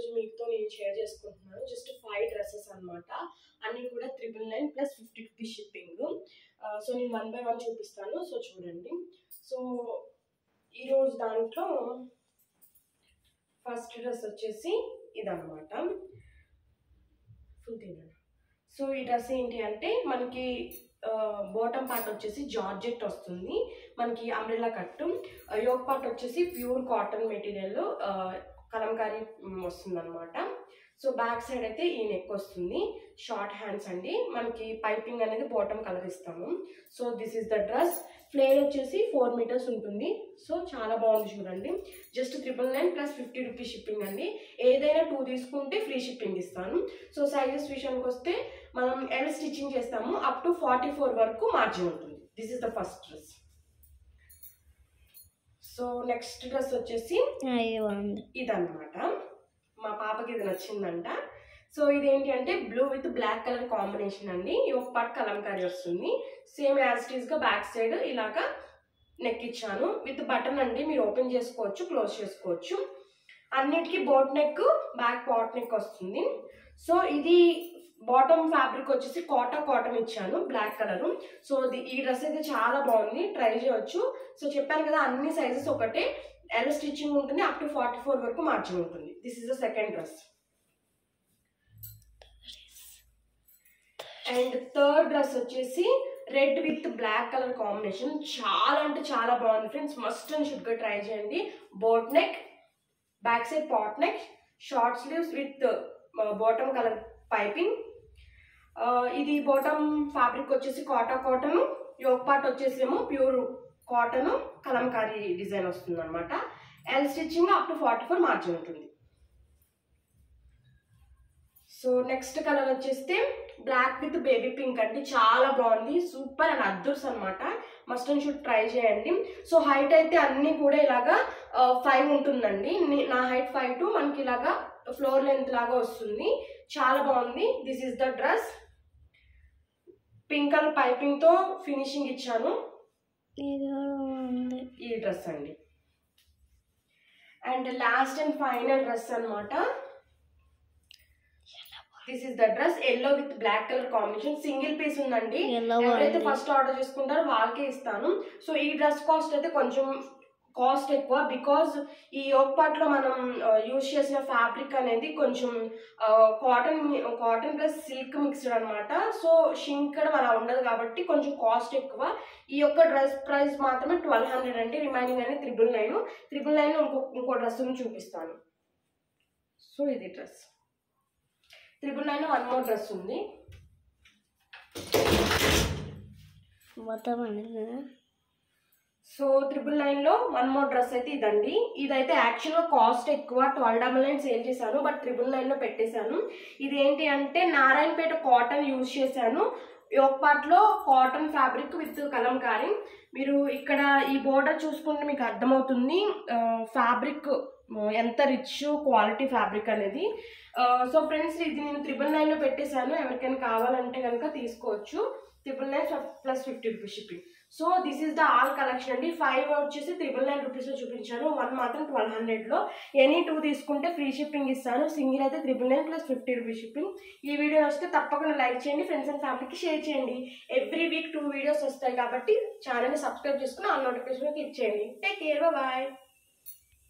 మీతో నేను షేర్ చేసుకుంటున్నాను జస్ట్ ఫైవ్ డ్రెస్సెస్ అన్నమాట అన్నీ కూడా triple nine plus fifty rupees shipping so నేను వన్ బై వన్ చూపిస్తాను సో చూడండి సో ఈరోజు దాంట్లో ఫస్ట్ డ్రెస్ వచ్చేసి ఇదన్నమాట ఫుల్ తిన్నాను సో ఈ డ్రెస్ ఏంటి అంటే మనకి బాటమ్ పార్ట్ వచ్చేసి జార్జెట్ వస్తుంది మనకి అంబ్రెలా కట్టు యోగ్ పార్ట్ వచ్చేసి ప్యూర్ కాటన్ మెటీరియల్ కలంకారీ వస్తుంది అనమాట సో బ్యాక్ సైడ్ అయితే ఈ నెక్ వస్తుంది షార్ట్ హ్యాండ్స్ అండి మనకి పైపింగ్ అనేది బాటమ్ కలర్ ఇస్తాము so this is the dress flare వచ్చేసి ఫోర్ మీటర్స్ ఉంటుంది సో చాలా బాగుంది చూడండి just triple nine plus fifty rupees shipping అండి ఏదైనా టూ తీసుకుంటే ఫ్రీ షిప్పింగ్ ఇస్తాను సో సైజెస్ విషయానికి వస్తే మనం ఎల్ స్టిచ్చింగ్ చేస్తాము అప్ టు ఫార్టీ ఫోర్ వరకు మార్జిన్ ఉంటుంది this is the first dress so next dress వచ్చేసి అది బాగుంది ఇదన్నమాట మా పాపకి ఇది నచ్చిందంట సో ఇదేంటి అంటే blue with black colour combination అండి ఈ ఒక పార్ట్ కలంకారీ వస్తుంది సేమ్ యాజ్ ఇట్ గా బ్యాక్ సైడ్ ఇలాగా నెక్ ఇచ్చాను విత్ బటన్ అండి మీరు ఓపెన్ చేసుకోవచ్చు క్లోజ్ చేసుకోవచ్చు అన్నిటికీ boat neck back pot neck వస్తుంది సో ఇది బాటమ్ ఫ్యాబ్రిక్ వచ్చేసి కాటా కాటన్ ఇచ్చాను బ్లాక్ కలర్ సో ఇది ఈ డ్రెస్ అయితే చాలా బాగుంది ట్రై చేయొచ్చు సో చెప్పాను కదా అన్ని సైజెస్ ఒకటే ఎల్ స్టిచ్చింగ్ ఉంటుంది అప్ టు ఫార్టీ ఫోర్ వరకు మార్జిన్ ఉంటుంది this is the second dress and third dress వచ్చేసి red with black colour combination చాలా అంటే చాలా బాగుంది ఫ్రెండ్స్ మస్ట్ అండ్ షుడ్ గా ట్రై చేయండి boat neck back side pot neck short sleeves with bottom colour piping ఇది bottom fabric వచ్చేసి కాటా కాటన్ యోగ్ పార్ట్ వచ్చేసి ఏమో ప్యూర్ కాటన్ కలంకారీ డిజైన్ వస్తుంది అనమాట L stitching up to forty four margin ఉంటుంది సో నెక్స్ట్ కలర్ వచ్చేస్తే బ్లాక్ విత్ బేబీ పింక్ అండి చాలా బాగుంది సూపర్ అండ్ అద్దర్స్ అనమాట మస్ట్ అండ్ షుడ్ ట్రై చేయండి సో హైట్ అయితే అన్నీ కూడా ఇలాగా ఫైవ్ ఉంటుందండి ని- నా హైట్ ఫైవ్ టు మనకి ఇలాగా ఫ్లోర్ లెంత్ లాగా వస్తుంది చాలా బాగుంది this is the dress pink colour piping తో ఫినిషింగ్ ఇచ్చాను ఇది కూడా బాగుంది ఈ డ్రెస్ అండి and last and final dress అన్నమాట this is the dress yellow with black colour combination single piece ఉందండి Yellow ఎవరైతే బాగుంది. ఫస్ట్ ఆర్డర్ చేసుకుంటారో వాళ్ళకే ఇస్తాను సో ఈ డ్రెస్ కాస్ట్ అయితే కొంచెం కాస్ట్ ఎక్కువ బికాజ్ ఈ యోగ్ పార్ట్ లో మనం యూజ్ చేసిన ఫ్యాబ్రిక్ అనేది కొంచెం cotton cotton plus silk mixed అనమాట సో షింకడం అలా ఉండదు కాబట్టి కొంచెం కాస్ట్ ఎక్కువ ఈ యొక్క డ్రెస్ ప్రైస్ మాత్రమే ట్వెల్వ్ హండ్రెడ్ అండి రిమైనింగ్ అనేది త్రిబుల్ నైన్ త్రిబుల్ నైన్ ఇంకో ఇంకో డ్రెస్ చూపిస్తాను సో ఇది dress triple nine one more dress ఉంది మొత్తం అనేది సో త్రిబుల్ నైన్ లో వన్ మోర్ డ్రెస్ అయితే ఇదండి ఇదైతే యాక్చువల్ గా కాస్ట్ ఎక్కువ ట్వెల్వ్ డబల్ నైన్ సేల్ చేశాను బట్ త్రిబుల్ నైన్ లో పెట్టేశాను ఇది ఏంటి అంటే నారాయణపేట కాటన్ యూజ్ చేశాను యోగ్ పార్ట్ లో కాటన్ ఫ్యాబ్రిక్ విత్ కలంకారీ మీరు ఇక్కడ ఈ బోర్డర్ చూసుకుంటే మీకు అర్థమవుతుంది ఫ్యాబ్రిక్ ఎంత రిచ్ క్వాలిటీ ఫ్యాబ్రిక్ అనేది సో ఫ్రెండ్స్ ఇది నేను త్రిబుల్ నైన్లో పెట్టేశాను ఎవరికైనా కావాలంటే కనుక తీసుకోవచ్చు triple nine plus fifty rupees shipping so this is the all collection అండి ఫైవ్ వచ్చేసి త్రిబుల్ నైన్ రూపీస్లో చూపించాను వన్ మాత్రం ట్వెల్వ్ హండ్రెడ్లో ఎనీ టూ తీసుకుంటే ఫ్రీ షిప్పింగ్ ఇస్తాను సింగిల్ అయితే triple nine plus fifty rupees shipping ఈ వీడియో వస్తే తప్పకుండా లైక్ చేయండి ఫ్రెండ్స్ అండ్ ఫ్యామిలీకి షేర్ చేయండి ఎవ్రీ వీక్ టూ వీడియోస్ వస్తాయి కాబట్టి ఛానల్ని సబ్స్క్రైబ్ చేసుకుని ఆ నోటిఫికేషన్ క్లిక్ చేయండి టేక్ కేర్ బాయ్